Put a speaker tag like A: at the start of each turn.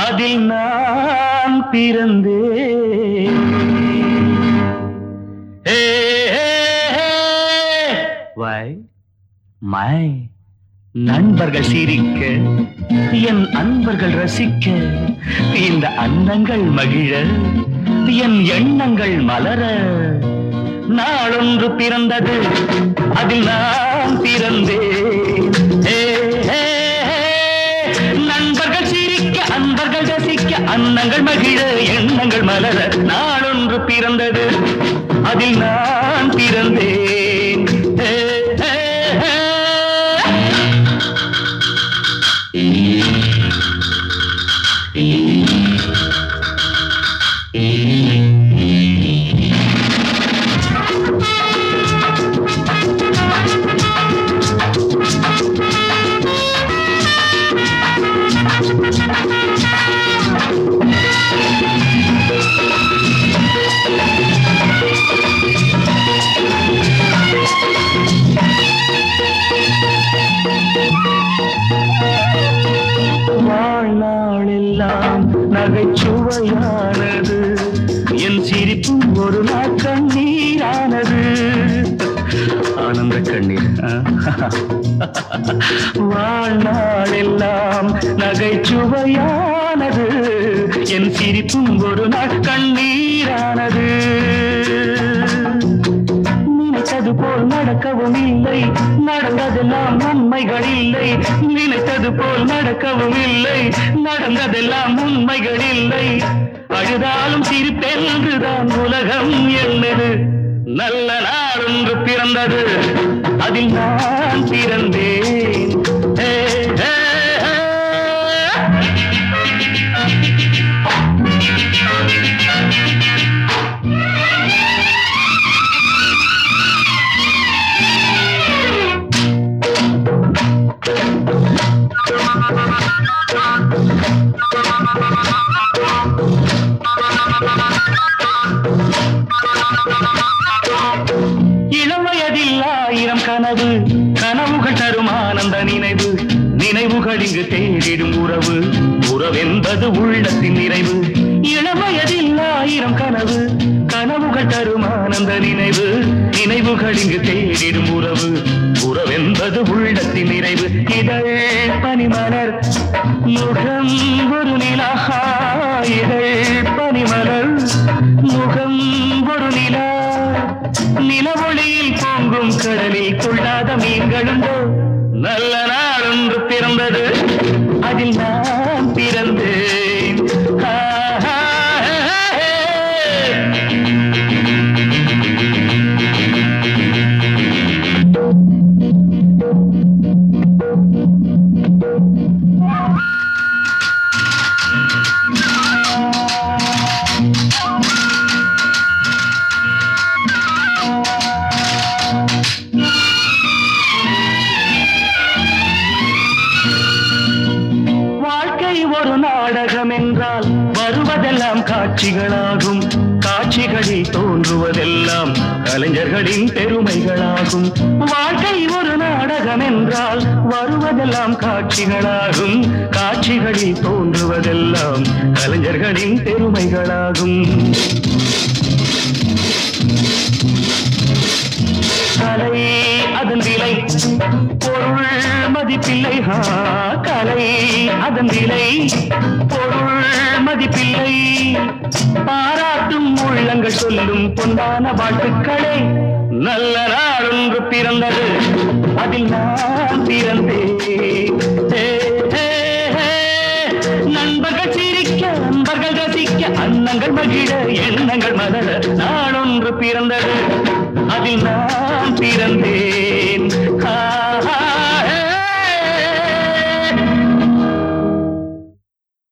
A: அதில் நான் பிறந்தேன் ஏ, ஏ, ஏ. Why? மை நண்பர்கள் சிரிக்க என் அன்பர்கள் ரசிக்க இந்த அன்னங்கள் மகிழ என் எண்ணங்கள் மலர நாளொன்று பிறந்தது அதில் நான் பிறந்தேன் ஏ, ஏ, ஏ. நண்பர்கள் சிரிக்க அன்பர்கள் ரசிக்க அன்னங்கள் மகிழ எண்ணங்கள் மலர நாளொன்று பிறந்தது அதில் நான் பிறந்தேன் ஏ, ஏ, ஏ. வாழ்நாளெல்லாம் நகைச்சுவையானது என் சிரிப்பும் ஒரு நாள் கண்ணீரானது ஆனந்த கண்ணீர் ஆ? வாழ்நாளெல்லாம் நகைச்சுவையானது என் சிரிப்பும் ஒரு நாள் கண்ணீரானது நினைத்தது போல் நடக்கவும் இல்லை நடந்ததெல்லாம் உண்மைகள் இல்லை நினைத்தது போல் நடக்கவும் இல்லை நடந்ததெல்லாம் உண்மைகள் இல்லை அழுதாலும் சிரிப்பென்றுதான் உலகம் என்னது நல்ல நாள் ஒன்று பிறந்தது அதில் நான் பிறந்தேன் ஏ, ஏ, ஏ. இளவயதில் ஆயிரம் கனவு கனவுகள் தரும் ஆனந்த நினைவு நினைவுகள் இங்கு தேடிடும் உறவு உறவென்பது உள்ளத்தின் நிறைவு இளவயதில் ஆயிரம் கனவு கனவுகள் தரும் ஆனந்த நினைவு நினைவுகள் இங்கு தேடிடும் உறவு உறவென்பது உள்ளத்தின் நிறைவு இதழ் பனிமலர் முகம் ஒரு நிலா இதழ் பனிமலர் முகம் ஒரு நிலா நிலவொளியில் பொங்கும் கடலில் கொள்ளாத மீன்களுண்டோ நல்ல நாள் ஒன்று பிறந்தது அதில் நான் பிறந்தேன் ஆ, ஆ, ஆ, ஆ. வாழ்க்கை ஒரு நாடகம் என்றால் வருவதெல்லாம் காட்சிகளாகும் காட்சிகளில் தோன்றுவதெல்லாம் கலைஞர்களின் பெருமைகளாகும் வாழ்க்கை ஒரு நாடகம் என்றால் வருவதெல்லாம் காட்சிகளாகும் காட்சிகளில் தோன்றுவதெல்லாம் கலைஞர்களின் பெருமைகளாகும் கலை அதன் விலை பொருள் மதிப்பில்லை ஆ, கலை அதன் விலை பொருள் மதிப்பில்லை பாராட்டும் உள்ளங்கள் சொல்லும் பொன்னான வாழ்த்துக்களே நல்ல நாள் ஒன்று பிறந்தது அதில் நான் பிறந்தேன் ஏ, ஏ, ஏ. நண்பர்கள் சிரிக்க நண்பர்கள் ரசிக்க அன்னங்கள் மகிழ எண்ணங்கள் மலர நாளொன்று பிறந்தது அதில் நான் பிறந்தேன்